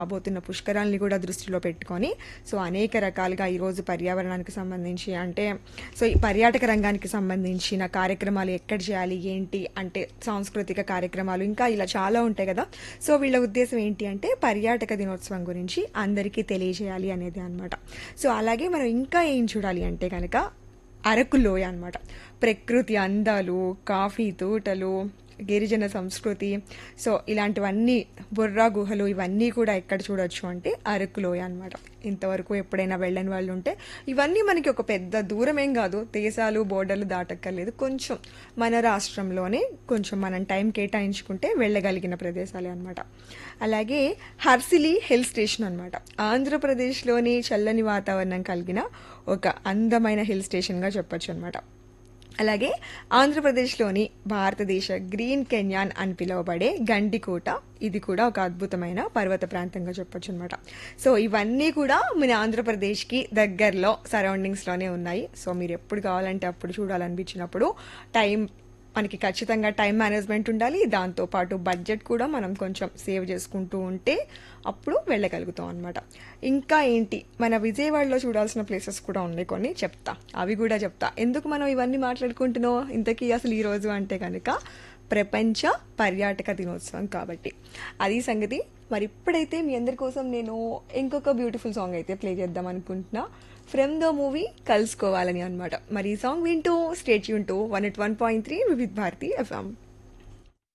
రాబోతున్న పుష్కరాల్ని కూడా దృష్టిలో పెట్టుకొని సో అనేక రకాలుగా ఈరోజు పర్యావరణానికి సంబంధించి అంటే సో ఈ పర్యాటక రంగానికి సంబంధించిన కార్యక్రమాలు ఎక్కడ చేయాలి ఏంటి అంటే సాంస్కృతిక కార్యక్రమాలు ఇంకా ఇలా చాలా ఉంటాయి కదా సో వీళ్ళ ఉద్దేశం ఏంటి అంటే పర్యాటక దినోత్సవం గురించి అందరికీ తెలియజేయాలి అనేది అన్నమాట సో అలాగే మనం ఇంకా ఏం చూడాలి అంటే కనుక అరకు లోయ అనమాట ప్రకృతి అందాలు కాఫీ తోటలు గిరిజన సంస్కృతి సో ఇలాంటివన్నీ బుర్రా గుహలు ఇవన్నీ కూడా ఎక్కడ చూడొచ్చు అంటే అరకు లోయ అనమాట ఇంతవరకు ఎప్పుడైనా వెళ్ళని వాళ్ళు ఉంటే ఇవన్నీ మనకి ఒక పెద్ద దూరం ఏం కాదు దేశాలు బోర్డర్లు దాటక్కర్లేదు కొంచెం మన రాష్ట్రంలోనే కొంచెం మనం టైం కేటాయించుకుంటే వెళ్ళగలిగిన ప్రదేశాలే అనమాట అలాగే హర్సిలీ హిల్ స్టేషన్ అనమాట ఆంధ్రప్రదేశ్లోని చల్లని వాతావరణం కలిగిన ఒక అందమైన హిల్ స్టేషన్గా చెప్పొచ్చు అనమాట అలాగే ఆంధ్రప్రదేశ్లోని భారతదేశ గ్రీన్ కెన్యాన్ అని పిలువబడే గండికోట ఇది కూడా ఒక అద్భుతమైన పర్వత ప్రాంతంగా చెప్పొచ్చు అనమాట సో ఇవన్నీ కూడా మన ఆంధ్రప్రదేశ్కి దగ్గరలో సరౌండింగ్స్లోనే ఉన్నాయి సో మీరు ఎప్పుడు కావాలంటే అప్పుడు చూడాలనిపించినప్పుడు టైం మనకి ఖచ్చితంగా టైం మేనేజ్మెంట్ ఉండాలి దాంతోపాటు బడ్జెట్ కూడా మనం కొంచెం సేవ్ చేసుకుంటూ ఉంటే అప్పుడు వెళ్ళగలుగుతాం అనమాట ఇంకా ఏంటి మన విజయవాడలో చూడాల్సిన ప్లేసెస్ కూడా ఉన్నాయి కొన్ని చెప్తా అవి కూడా చెప్తా ఎందుకు మనం ఇవన్నీ మాట్లాడుకుంటున్నాం ఇంతకీ అసలు ఈ రోజు అంటే కనుక ప్రపంచ పర్యాటక దినోత్సవం కాబట్టి అది సంగతి మరి ఇప్పుడైతే మీ అందరి కోసం నేను ఇంకొక బ్యూటిఫుల్ సాంగ్ అయితే ప్లే చేద్దాం అనుకుంటున్నా ఫ్రమ్ ద మూవీ కలుసుకోవాలని అనమాట మరి ఈ సాంగ్ వింటూ స్టేట్ యూన్ to one at one point three Vividh Bharati FM